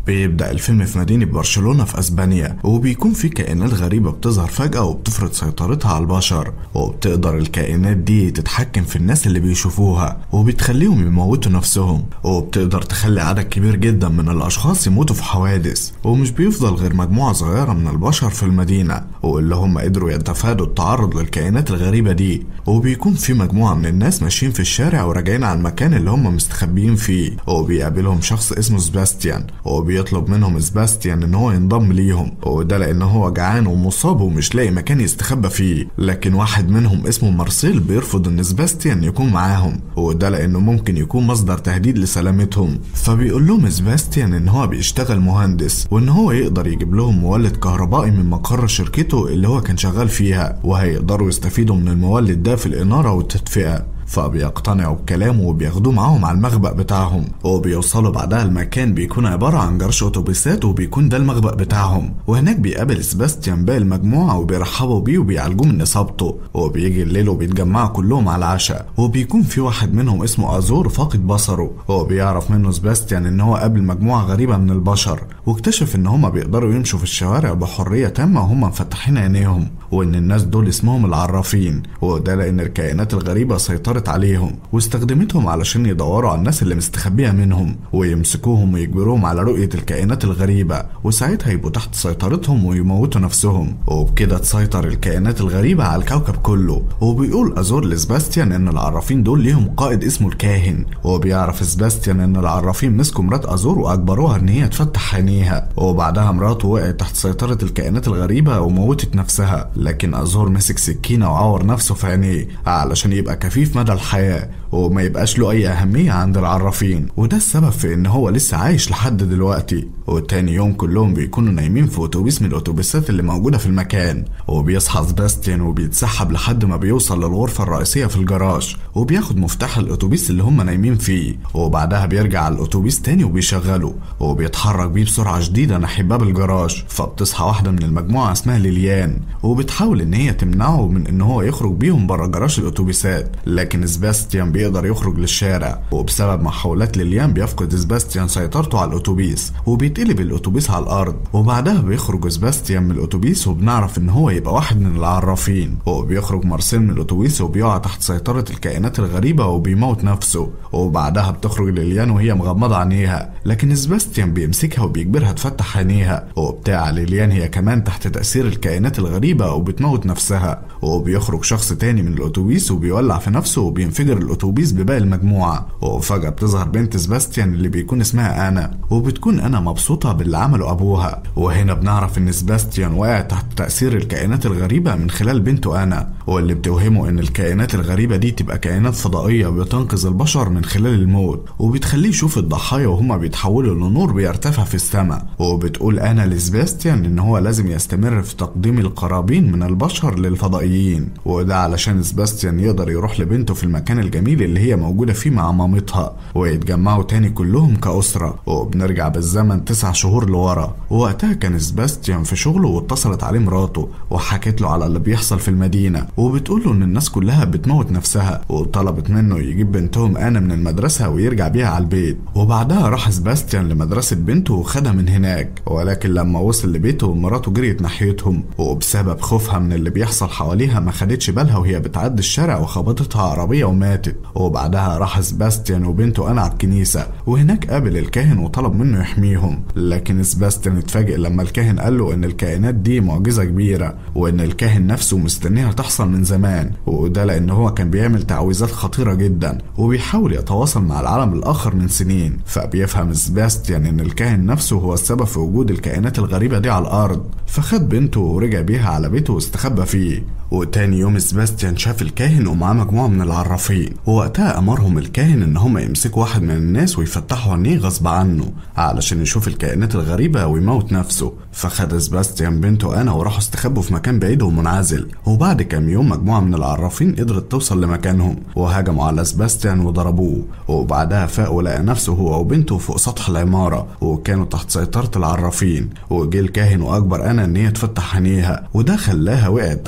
بيبدأ الفيلم في مدينة برشلونة في أسبانيا وبيكون في كائنات غريبة بتظهر فجأة وبتفرض سيطرتها على البشر وبتقدر الكائنات دي تتحكم في الناس اللي بيشوفوها وبتخليهم يموتوا نفسهم وبتقدر تخلي عدد كبير جدا من الأشخاص يموتوا في حوادث ومش بيفضل غير مجموعة صغيرة من البشر في المدينة واللي هم قدروا يتفادوا التعرض للكائنات الغريبة دي وبيكون في مجموعة من الناس ماشيين في الشارع وراجعين على المكان اللي هم مستخبيين فيه وبيقابلهم شخص اسمه سباستيان وبيطلب منهم سباستيان ان هو ينضم ليهم وده لان هو جعان ومصاب ومش لاقي مكان يستخبى فيه لكن واحد منهم اسمه مارسيل بيرفض ان سباستيان يكون معاهم وده لانه ممكن يكون مصدر تهديد لسلامتهم فبيقول لهم سباستيان ان هو بيشتغل مهندس وان هو يقدر يجيب لهم مولد كهربائي من مقر شركته اللي هو كان شغال فيها وهيقدروا يستفيدوا من المولد ده في الإنارة والتدفئة فبيقتنعوا بكلامه وبياخدوه معاهم على المخبأ بتاعهم وبيوصلوا بعدها المكان بيكون عبارة عن جرش أتوبيسات وبيكون ده المخبأ بتاعهم وهناك بيقابل سباستيان باقي المجموعة وبيرحبوا بيه وبيعالجوه من إصابته وبيجي الليل وبيتجمعوا كلهم على العشاء وبيكون في واحد منهم اسمه أزور فاقد بصره وبيعرف منه سباستيان إن هو قابل مجموعة غريبة من البشر واكتشف إن هما بيقدروا يمشوا في الشوارع بحرية تامة وهم مفتحين عينيهم وإن الناس دول اسمهم العرافين وده لأن الكائنات الغريبة سيطرت عليهم واستخدمتهم علشان يدوروا على الناس اللي مستخبية منهم ويمسكوهم ويجبروهم على رؤية الكائنات الغريبة وساعتها يبقوا تحت سيطرتهم ويموتوا نفسهم وبكده تسيطر الكائنات الغريبة على الكوكب كله وبيقول أزور لسباستيان إن العرافين دول ليهم قائد اسمه الكاهن وبيعرف سباستيان إن العرافين مسكوا مرات أزور وأجبروها إن هي تفتح عينيها وبعدها مراته وقعت تحت سيطرة الكائنات الغريبة وموتت نفسها لكن أزور مسك سكينة وعور نفسه في عينيه علشان يبقى كفيف مدى الحياة وما يبقاش له أي أهمية عند العرافين وده السبب في إن هو لسه عايش لحد دلوقتي وتاني يوم كلهم بيكونوا نايمين في أتوبيس من الأتوبيسات اللي موجودة في المكان وبيصحى سباستيان وبيتسحب لحد ما بيوصل للغرفة الرئيسية في الجراج وبياخد مفتاح الأتوبيس اللي هم نايمين فيه وبعدها بيرجع على الأتوبيس تاني وبيشغله وبيتحرك بيه بسرعة شديدة ناحية باب الجراج فبتصحى واحدة من المجموعة اسمها ليليان وبتحاول إن هي تمنعه من إن هو يخرج بيهم بره جراج الأتوبيسات لكن سباستيان بيقدر يخرج للشارع وبسبب محاولات ليليان بيفقد سباستيان سيطرته على الأتوبيس وبيتقلب الأتوبيس على الأرض وبعدها بيخرج سباستيان من الأتوبيس وبنعرف إن هو يبقى واحد من العرافين وبيخرج مارسيل من الأتوبيس وبيقع تحت سيطرة الكائنات الغريبة وبيموت نفسه وبعدها بتخرج ليليان وهي مغمضة عينيها لكن سباستيان بيمسكها وبيجبرها تفتح عينيها وبتاع ليليان هي كمان تحت تأثير الكائنات الغريبة وبتموت نفسها وبيخرج شخص تاني من الأتوبيس وبيولع في نفسه وبينفجر الأتوبيس بباقي المجموعة وفجأة بتظهر بنت سباستيان اللي بيكون اسمها أنا وبتكون أنا مبسوطة باللي عمله أبوها وهنا بنعرف إن سباستيان واقع تحت تأثير الكائنات الغريبة من خلال بنته أنا واللي بتوهمه إن الكائنات الغريبة دي تبقى كائنات فضائية بتنقذ البشر من خلال الموت وبتخليه يشوف الضحايا وهما بيتحولوا لنور بيرتفع في السماء وبتقول أنا لسباستيان إن هو لازم يستمر في تقديم القرابين من البشر للفضائيين وده علشان سباستيان يقدر يروح لبنته في المكان الجميل اللي هي موجودة فيه مع مامتها ويتجمعوا تاني كلهم كأسرة وبنرجع بالزمن تسع شهور لورا ووقتها كان سباستيان في شغله واتصلت عليه مراته وحكت له على اللي بيحصل في المدينة وبتقول له إن الناس كلها بتموت نفسها وطلبت منه يجيب بنتهم أنا من المدرسة ويرجع بيها على البيت وبعدها راح سباستيان لمدرسة بنته وخدها من هناك ولكن لما وصل لبيته مراته جريت ناحيتهم وبسبب خوفها من اللي بيحصل حواليها ما خدتش بالها وهي بتعدي الشارع وخبطتها عربية وماتت وبعدها راح سباستيان وبنته أنا على الكنيسة وهناك قابل الكاهن وطلب منه يحميهم لكن سباستيان اتفاجئ لما الكاهن قال له إن الكائنات دي معجزة كبيرة وإن الكاهن نفسه مستنيها تحصل من زمان وده لأن هو كان بيعمل تعويذات خطيرة جدا وبيحاول يتواصل مع العالم الآخر من سنين فبيفهم سباستيان إن الكاهن نفسه هو السبب في وجود الكائنات الغريبة دي على الأرض فخد بنته ورجع بيها على بيته واستخبى فيه وتاني يوم سباستيان شاف الكاهن ومعاه مجموعة من العرافين ووقتها أمرهم الكاهن إن هم يمسكوا واحد من الناس ويفتحوا عينيه غصب عنه علشان يشوف الكائنات الغريبة ويموت نفسه فخد سباستيان بنته أنا وراحوا استخبوا في مكان بعيد ومنعزل وبعد كام يوم مجموعة من العرافين قدرت توصل لمكانهم وهجموا على سباستيان وضربوه وبعدها فاق ولقى نفسه هو وبنته فوق سطح العمارة وكانوا تحت سيطرة العرافين وجه الكاهن وأجبر أنا إن هي تفتح عينيها وده خلاها وقعت تحت تأثير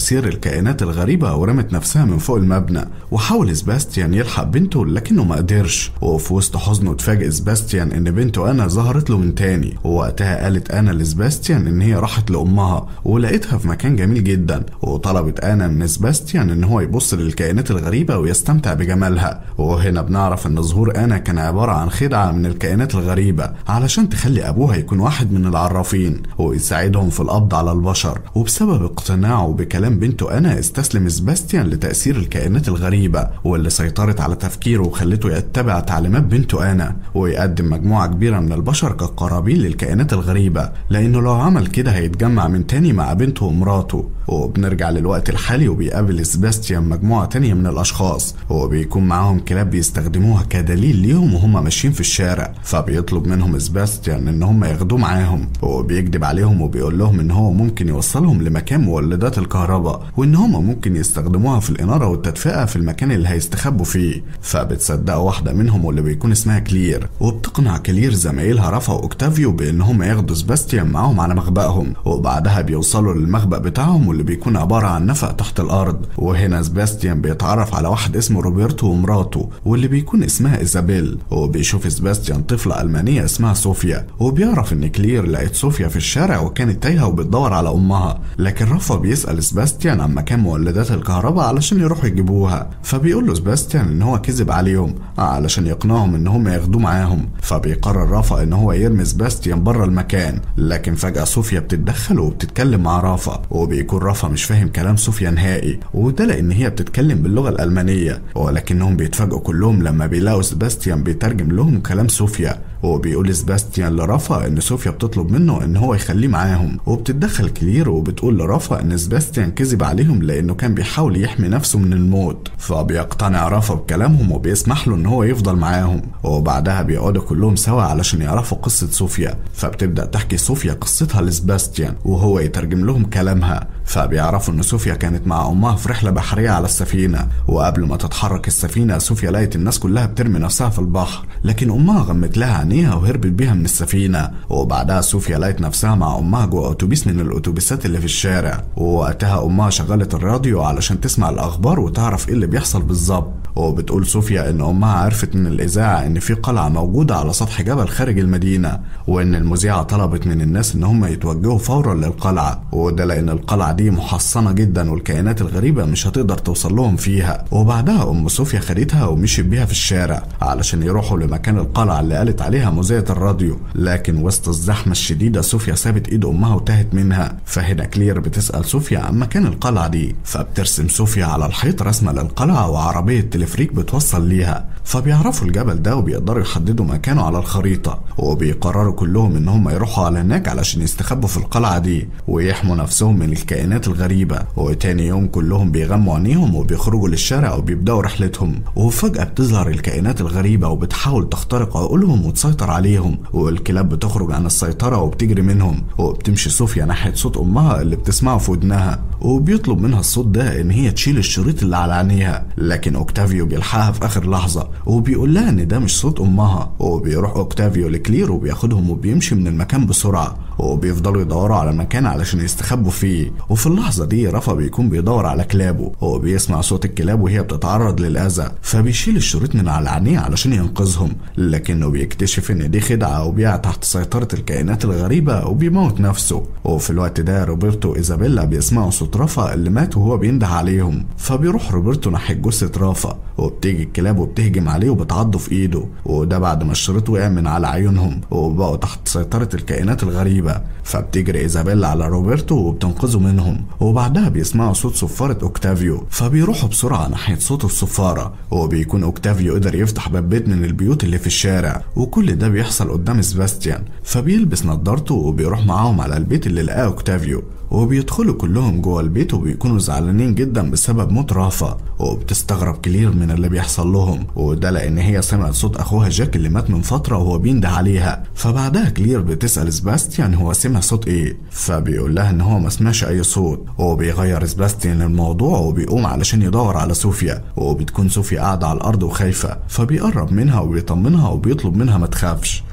تأثير الكائنات الغريبة ورمت نفسها من فوق المبنى وحاول سباستيان يلحق بنته لكنه ما قدرش وفي وسط حزنه اتفاجئ سباستيان ان بنته انا ظهرت له من تاني ووقتها قالت انا لسباستيان ان هي راحت لامها ولقيتها في مكان جميل جدا وطلبت انا من سباستيان ان هو يبص للكائنات الغريبة ويستمتع بجمالها وهنا بنعرف ان ظهور انا كان عبارة عن خدعة من الكائنات الغريبة علشان تخلي ابوها يكون واحد من العرافين ويساعدهم في القبض على البشر وبسبب اقتناعه بكلام بنته انا استسلم سباستيان لتأثير الكائنات الغريبة واللي سيطرت على تفكيره وخلته يتبع تعليمات بنته انا ويقدم مجموعة كبيرة من البشر كقرابين للكائنات الغريبة لانه لو عمل كده هيتجمع من تاني مع بنته ومراته وبنرجع للوقت الحالي وبيقابل سباستيان مجموعة تانية من الأشخاص وبيكون معاهم كلاب بيستخدموها كدليل ليهم وهم ماشيين في الشارع فبيطلب منهم سباستيان إن هم ياخدوه معاهم وبيكذب عليهم وبيقول لهم إن هو ممكن يوصلهم لمكان مولدات الكهرباء وإن هم ممكن يستخدموها في الإنارة والتدفئة في المكان اللي هيستخبوا فيه فبتصدق واحدة منهم واللي بيكون اسمها كلير وبتقنع كلير زمايلها رافا وأوكتافيو بإن هم ياخدوا سباستيان معاهم على مخبأهم وبعدها بيوصلوا للمخبأ بتاعهم واللي بيكون عبارة عن نفق تحت الأرض وهنا سباستيان بيتعرف على واحد اسمه روبرتو ومراته واللي بيكون اسمها إيزابيل وبيشوف سباستيان طفلة ألمانية اسمها صوفيا وبيعرف إن كلير لقت صوفيا في الشارع وكانت تايهة وبتدور على أمها لكن رافا بيسأل سباستيان عن مكان مولدات الكهرباء علشان يروحوا يجيبوها فبيقول له سباستيان إن هو كذب عليهم علشان يقنعهم إن هم ياخدوه معاهم فبيقرر رافا إن هو يرمي سباستيان بره المكان لكن فجأة صوفيا بتتدخل وبتتكلم مع رافا وبيكون رافا مش فاهم كلام صوفيا نهائي وده لان هي بتتكلم باللغه الالمانيه ولكنهم بيتفاجئوا كلهم لما بيلاقوا سباستيان بيترجم لهم كلام صوفيا وبيقول سباستيان لرافا ان صوفيا بتطلب منه ان هو يخليه معاهم وبتتدخل كلير وبتقول لرافا ان سباستيان كذب عليهم لانه كان بيحاول يحمي نفسه من الموت فبيقتنع رافا بكلامهم وبيسمح له ان هو يفضل معاهم وبعدها بيقعدوا كلهم سوا علشان يعرفوا قصه صوفيا فبتبدا تحكي صوفيا قصتها لسباستيان وهو يترجم لهم كلامها فبيعرفوا ان صوفيا كانت مع امها في رحله بحريه على السفينه وقبل ما تتحرك السفينه صوفيا لقت الناس كلها بترمي نفسها في البحر لكن امها غمت لها عينيها وهربت بيها من السفينه وبعدها صوفيا لقت نفسها مع امها جوه اتوبيس من الاتوبيسات اللي في الشارع ووقتها امها شغلت الراديو علشان تسمع الاخبار وتعرف ايه اللي بيحصل بالظبط وبتقول صوفيا ان امها عرفت من الاذاعه ان في قلعه موجوده على سطح جبل خارج المدينه وان المذيعه طلبت من الناس ان هم يتوجهوا فورا للقلعه وده لان القلعه دي محصنه جدا والكائنات الغريبه مش هتقدر توصل لهم فيها وبعدها ام صوفيا خدتها ومشيت بيها في الشارع علشان يروحوا لمكان القلعه اللي قالت عليها مذيعه الراديو لكن وسط الزحمه الشديده صوفيا سابت ايد امها وتاهت منها فهنا كلير بتسال صوفيا عن مكان القلعه دي فبترسم صوفيا على الحيط رسمه للقلعه وعربيه تلفريك بتوصل ليها فبيعرفوا الجبل ده وبيقدروا يحددوا مكانه على الخريطه وبيقرروا كلهم ان هم يروحوا على هناك علشان يستخبوا في القلعه دي ويحموا نفسهم من الكائنات الغريبه وتاني يوم كلهم بيغموا عينيهم وبيخرجوا للشارع وبيبداوا رحلتهم وفجاه بتظهر الكائنات الغريبه وبتحاول تخترق عقولهم وتسيطر عليهم والكلاب بتخرج عن السيطره وبتجري منهم وبتمشي صوفيا ناحيه صوت امها اللي بتسمعه في ودنها وبيطلب منها الصوت ده ان هي تشيل الشريط اللي على عينيها لكن اوكتافيو بيلحقها في اخر لحظه وبيقول لها ان ده مش صوت امها وبيروح اوكتافيو لكلير وبياخدهم وبيمشي من المكان بسرعه وبيفضلوا يدوروا على مكان علشان يستخبوا فيه وفي اللحظه دي رفا بيكون بيدور على كلابه وبيسمع صوت الكلاب وهي بتتعرض للاذى فبيشيل الشريط من على عينيه علشان ينقذهم لكنه بيكتشف ان دي خدعه وبيقع تحت سيطره الكائنات الغريبه وبيموت نفسه وفي الوقت ده روبرتو وايزابيلا بيسمعوا صوت رافا اللي مات وهو بينده عليهم فبيروح روبرتو ناحيه جثه رافا وبتيجي الكلاب وبتهجم عليه وبتعضه في ايده وده بعد ما الشريط وقع من على عيونهم وبقوا تحت سيطره الكائنات الغريبه فبتجري ايزابيلا على روبرتو وبتنقذه منهم وبعدها بيسمعوا صوت صفاره اوكتافيو فبيروحوا بسرعه ناحيه صوت الصفاره وبيكون اوكتافيو قدر يفتح باب بيت من البيوت اللي في الشارع وكل ده بيحصل قدام سباستيان فبيلبس نظارته وبيروح معاهم على البيت اللي لقاه اوكتافيو وبيدخلوا كلهم جوه البيت وبيكونوا زعلانين جدا بسبب موت رافا وبتستغرب كلير من اللي بيحصل لهم وده لان هي سمعت صوت اخوها جاك اللي مات من فتره وهو بينده عليها فبعدها كلير بتسال سباستيان هو سمع صوت ايه فبيقول لها ان هو ما سمعش اي صوت وبيغير سباستيان الموضوع وبيقوم علشان يدور على صوفيا وبتكون صوفيا قاعده على الارض وخايفه فبيقرب منها وبيطمنها وبيطلب منها ما تخافش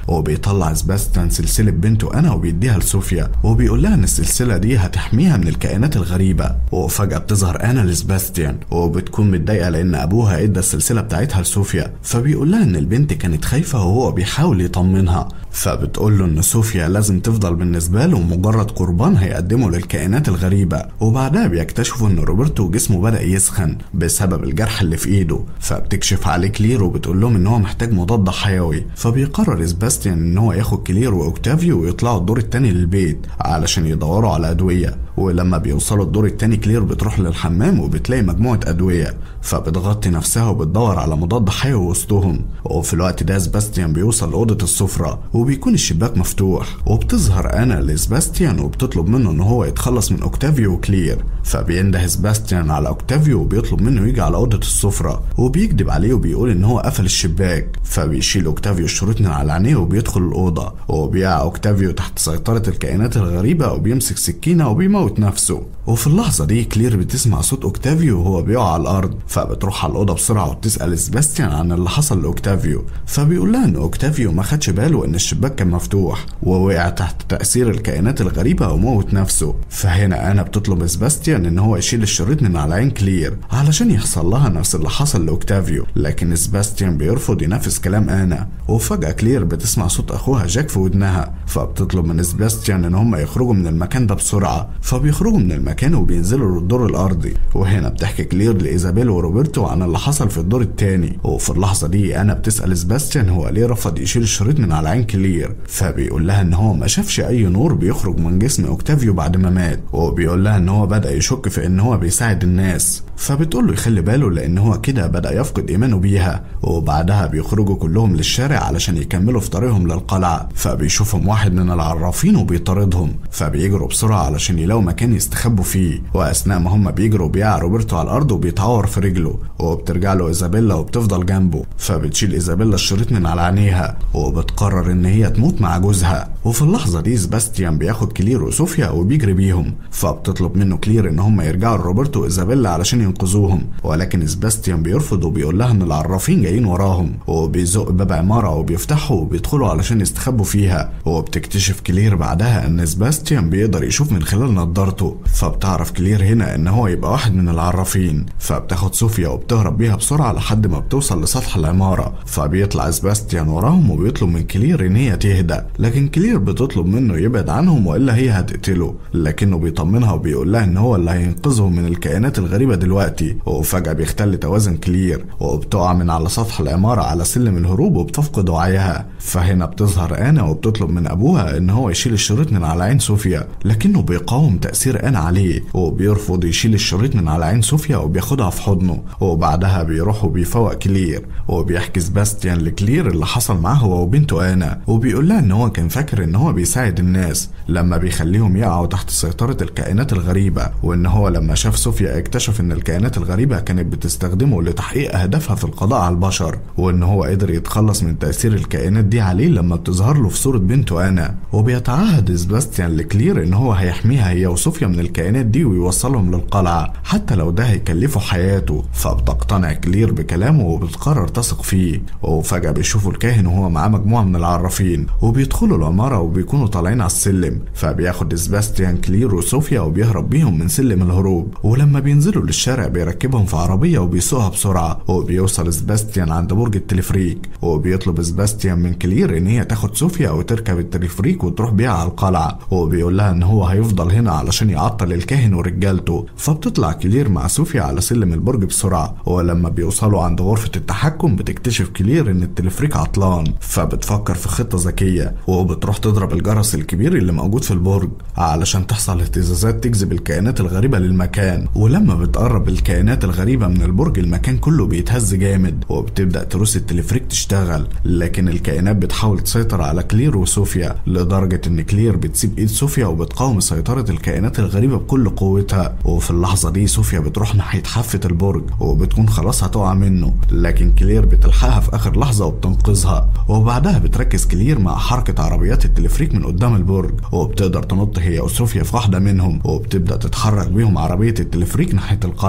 وبيطلع سباستيان سلسلة بنته أنا وبيديها لصوفيا وبيقول لها إن السلسلة دي هتحميها من الكائنات الغريبة وفجأة بتظهر أنا لسباستيان وبتكون متضايقة لأن أبوها إدى السلسلة بتاعتها لصوفيا فبيقول لها إن البنت كانت خايفة وهو بيحاول يطمنها فبتقول له إن صوفيا لازم تفضل بالنسبة له مجرد قربان هيقدمه للكائنات الغريبة وبعدها بيكتشفوا إن روبرتو جسمه بدأ يسخن بسبب الجرح اللي في إيده فبتكشف عليه كلير وبتقول لهم إن هو محتاج مضاد حيوي فبيقرر سباستيان إن هو ياخد كلير وأوكتافيو ويطلعوا الدور التاني للبيت علشان يدوروا على أدوية ولما بيوصلوا الدور التاني كلير بتروح للحمام وبتلاقي مجموعة أدوية فبتغطي نفسها وبتدور على مضاد حيوي وسطهم وفي الوقت ده سباستيان بيوصل لأوضة السفرة وبيكون الشباك مفتوح وبتظهر أنا لسباستيان وبتطلب منه إن هو يتخلص من أوكتافيو وكلير فبينده سباستيان على أوكتافيو وبيطلب منه يجي على أوضة السفرة وبيكذب عليه وبيقول إن هو قفل الشباك فبيشيل أوكتافيو الشريط من على عينيه وبيدخل الأوضة وبيقع أوكتافيو تحت سيطرة الكائنات الغريبة وبيمسك سكينة وبيموت نفسه وفي اللحظة دي كلير بتسمع صوت أوكتافيو وهو بيقع على الأرض فبتروح على الأوضة بسرعة وبتسأل سباستيان عن اللي حصل لأوكتافيو فبيقول لها إن أوكتافيو ما خدش باله إن الشباك كان مفتوح ووقع تحت تأثير الكائنات الغريبة وموت نفسه فهنا أنا بتطلب سباستيان إن هو يشيل الشريط من على عين كلير علشان يحصل لها نفس اللي حصل لأوكتافيو لكن سباستيان بيرفض ينفذ كلام أنا وفجأة كلير بتسمع صوت أخوها جاك في ودنها فبتطلب من سباستيان إن هم يخرجوا من المكان ده بسرعة فبيخرجوا من المكان وبينزلوا للدور الأرضي وهنا بتحكي كلير لإيزابيل وروبرتو عن اللي حصل في الدور التاني وفي اللحظة دي أنا بتسأل سباستيان هو ليه رفض يشيل الشريط من على عين كلير فبيقول لها إن هو ما شافش أي نور بيخرج من جسم أوكتافيو بعد ما مات وبيقول لها إن هو بدأ يشك في إن هو بيساعد الناس فبتقول له يخلي باله لأن هو كده بدأ يفقد إيمانه بيها وبعدها بيخرجوا كلهم للشارع علشان يكملوا في طريقهم للقلعة فبيشوفهم واحد من العرافين وبيطاردهم فبيجروا بسرعة علشان يلاقوا مكان يستخبوا فيه وأثناء ما هم بيجروا بيقع روبرتو على الأرض وبيتعور في رجله وبترجع له إيزابيلا وبتفضل جنبه فبتشيل إيزابيلا الشريط من على عينيها وبتقرر إن هي تموت مع جوزها وفي اللحظة دي سباستيان بياخد كلير وصوفيا وبيجري بيهم فبتطلب منه كلير إن هم يرجعوا لروبرتو وإيزابيلا علشان ينقذوهم ولكن سباستيان بيرفض وبيقول لها إن العرافين جايين وراهم وبيزق باب عمارة وبيفتحه وبيدخلوا علشان يستخبوا فيها وبتكتشف كلير بعدها إن سباستيان بيقدر يشوف من خلال نظارته فبتعرف كلير هنا إن هو يبقى واحد من العرافين فبتاخد صوفيا وبتهرب بيها بسرعة لحد ما بتوصل لسطح العمارة فبيطلع سباستيان وراهم وبيطلب من كلير إن هي تهدى لكن كلير بتطلب منه يبعد عنهم وإلا هي هتقتله لكنه بيطمنها وبيقول لها إن هو اللي هينقذهم من الكائنات الغريبة دلوقتي وفجأة بيختل توازن كلير وبتقع من على سطح العمارة على سلم الهروب وبتفقد وعيها فهنا بتظهر أنا وبتطلب من أبوها إن هو يشيل الشريط من على عين صوفيا لكنه بيقاوم تأثير أنا عليه وبيرفض يشيل الشريط من على عين صوفيا وبياخدها في حضنه وبعدها بيروح وبيفوق كلير وبيحكي سباستيان لكلير اللي حصل معاه هو وبنته أنا وبيقول لها إن هو كان فاكر إن هو بيساعد الناس لما بيخليهم يقعوا تحت سيطرة الكائنات الغريبة وإن هو لما شاف صوفيا اكتشف إن الكائنات الغريبة كانت بتستخدمه لتحقيق أهدافها في القضاء على البشر وإن هو قدر يتخلص من تأثير الكائنات دي عليه لما بتظهر له في صورة بنته أنا وبيتعهد سباستيان لكلير إن هو هيحميها هي وصوفيا من الكائنات دي ويوصلهم للقلعة حتى لو ده هيكلفه حياته فبتقتنع كلير بكلامه وبتقرر تثق فيه وفجأة بيشوفوا الكاهن وهو معاه مجموعة من العرافين وبيدخلوا العمارة وبيكونوا طالعين على السلم فبياخد سباستيان كلير وصوفيا وبيهرب بيهم من سلم الهروب ولما بينزلوا للشارع بيركبهم في عربية وبيسوقها بسرعة وبيوصل سباستيان عند برج التلفريك وبيطلب سباستيان من كلير ان هي تاخد صوفيا وتركب التلفريك وتروح بيها على القلعة وبيقول لها ان هو هيفضل هنا علشان يعطل الكاهن ورجالته فبتطلع كلير مع صوفيا على سلم البرج بسرعة ولما بيوصلوا عند غرفة التحكم بتكتشف كلير ان التلفريك عطلان فبتفكر في خطة ذكية وبتروح تضرب الجرس الكبير اللي موجود في البرج علشان تحصل اهتزازات تجذب الكائنات الغريبة للمكان ولما بتقرب الكائنات الغريبة من البرج المكان كله بيتهز جامد وبتبدأ تروس التلفريك تشتغل لكن الكائنات بتحاول تسيطر على كلير وصوفيا لدرجة ان كلير بتسيب ايد صوفيا وبتقاوم سيطرة الكائنات الغريبة بكل قوتها وفي اللحظة دي صوفيا بتروح ناحية حافة البرج وبتكون خلاص هتقع منه لكن كلير بتلحقها في اخر لحظة وبتنقذها وبعدها بتركز كلير مع حركة عربيات التلفريك من قدام البرج وبتقدر تنط هي وصوفيا في واحدة منهم وبتبدأ تتحرك بيهم عربية التلفريك ناحية القلعة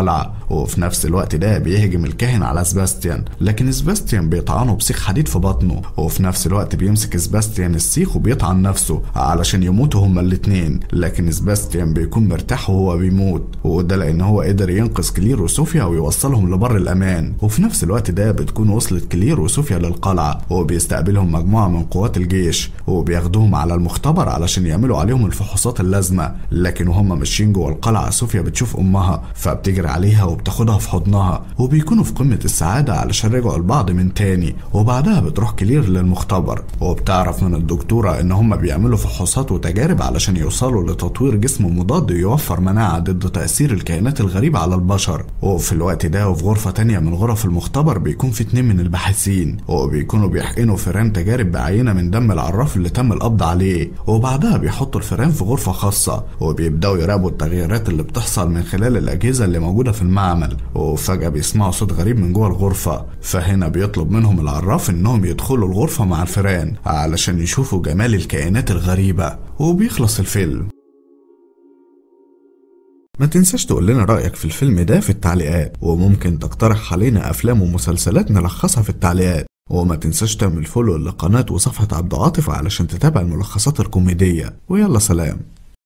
القلعة وفي نفس الوقت ده بيهجم الكاهن على سباستيان لكن سباستيان بيطعنه بسيخ حديد في بطنه وفي نفس الوقت بيمسك سباستيان السيخ وبيطعن نفسه علشان يموتوا هما الاتنين لكن سباستيان بيكون مرتاح وهو بيموت وده لان هو قدر ينقذ كلير وصوفيا ويوصلهم لبر الامان وفي نفس الوقت ده بتكون وصلت كلير وصوفيا للقلعة وبيستقبلهم مجموعة من قوات الجيش وبياخدوهم على المختبر علشان يعملوا عليهم الفحوصات اللازمة لكن وهم ماشيين جوه القلعة صوفيا بتشوف امها فبتجري عليها وبتاخدها في حضنها وبيكونوا في قمة السعادة علشان رجعوا لبعض من تاني وبعدها بتروح كلير للمختبر وبتعرف من الدكتورة ان هم بيعملوا فحوصات وتجارب علشان يوصلوا لتطوير جسم مضاد يوفر مناعة ضد تأثير الكائنات الغريبة على البشر وفي الوقت ده وفي غرفة تانية من غرف المختبر بيكون في اتنين من الباحثين وبيكونوا بيحقنوا فيران تجارب بعينة من دم العراف اللي تم القبض عليه وبعدها بيحطوا الفيران في غرفة خاصة وبيبدأوا يراقبوا التغييرات اللي بتحصل من خلال الأجهزة اللي موجودة في المعمل وفجأة بيسمعوا صوت غريب من جوه الغرفة فهنا بيطلب منهم العراف انهم يدخلوا الغرفة مع الفيران علشان يشوفوا جمال الكائنات الغريبة وبيخلص الفيلم ما تنساش تقول لنا رأيك في الفيلم ده في التعليقات وممكن تقترح علينا أفلام ومسلسلات نلخصها في التعليقات وما تنساش تعمل فولو للقناة وصفحة عبد عاطف علشان تتابع الملخصات الكوميدية ويلا سلام